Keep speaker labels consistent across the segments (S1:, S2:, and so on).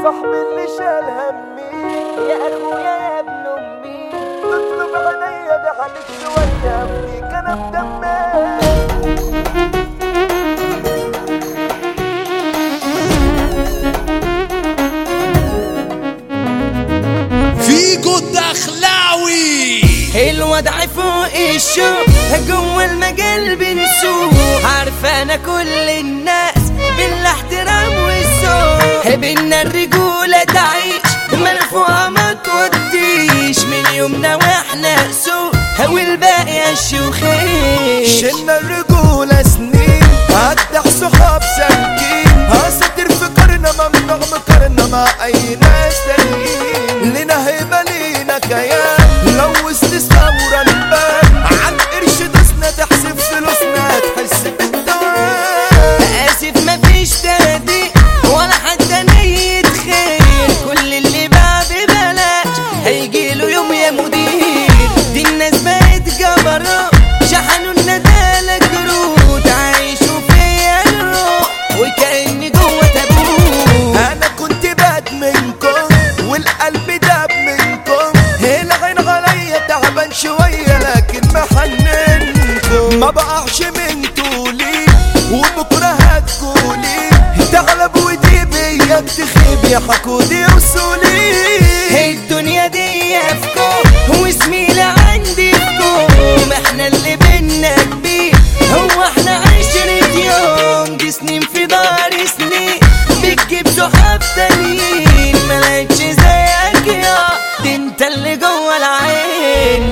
S1: صاحبي اللي شال همي
S2: يا اخويا يا ابن امي
S1: تطلب عينيا ده عليك شوية فيك انا بدمي
S3: فيجو الدخلاوي
S2: الوضع فوق الشوق جوه المجال بنسوق عارفه انا كل الناس بالاحترام والذوق بينا الرجوله تعيش مرفوعه ما توديش من يومنا واحنا سوق والباقي الشوخيش
S1: شلنا الرجولة سنين هدح صحاب سالكين هستر في قرنا ممنوع مقارنة مع أي ناس تانيين لنا هيبة لينا كيان لو استثمرة نبان عن قرش دوسنا تحسب فلوسنا تحس بالدوام
S2: اسف مفيش تهديد ولا حتى نية خير كل اللي باع ببلاش هيجيله يوم يا مدير دي الناس بقت جبروت شحنوا الندالة كروت عايشوا فيا الروح وكأني جوه تابوت
S1: انا كنت باد منكم والقلب داب منكم العين عليا تعبان شوية لكن محننكم ما بقعش من طولي وبكرة هتقولي تغلب ودي بيا تخيب يا حكودي وصولي
S2: الدنيا دي افكار وزميلة عندي فكوم احنا اللي بينا كبير هو احنا عشرة يوم دي سنين في دار سنين بتجيب صحاب تانيين ملكش زيك يا دي انت اللي جوه العين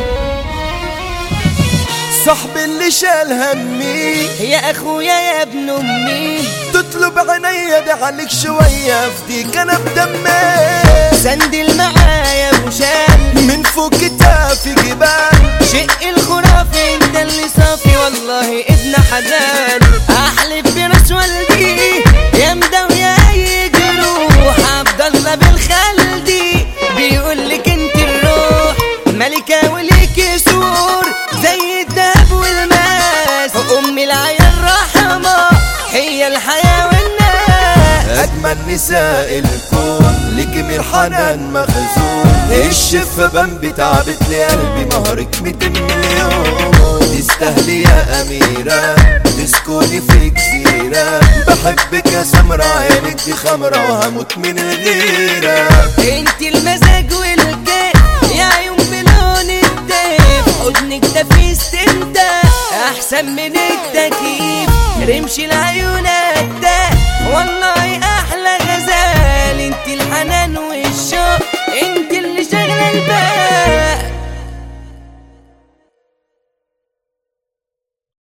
S1: صاحبي اللي شال همي
S2: يا اخويا يا ابن امي
S1: تطلب عينيا ده عليك شوية افديك انا بدمي
S2: سندل معايا وشال
S1: من فوق كتافي جبال
S2: شق الخرافي انت اللي صافي والله ابن حزان احلف براس والدي يا مداوي اي جروح عبد الله بالخلدي بيقول لك انت الروح ملكة وليك سور زي الدهب والماس ام العيال رحمة هي الحياة والناس
S1: أجمل نساء الكون لجميل حنان مخزون الشفة بمبي تعبت لي قلبي مهرك 200 مليون تستاهلي يا أميرة تسكني في جزيرة بحبك يا سمرة عينك دي خمرة وهموت من الغيرة
S2: انت المزاج والكيف يا عيون بلون الديف حضنك ده في استمتاع احسن من التكييف رمش العيون الداف والله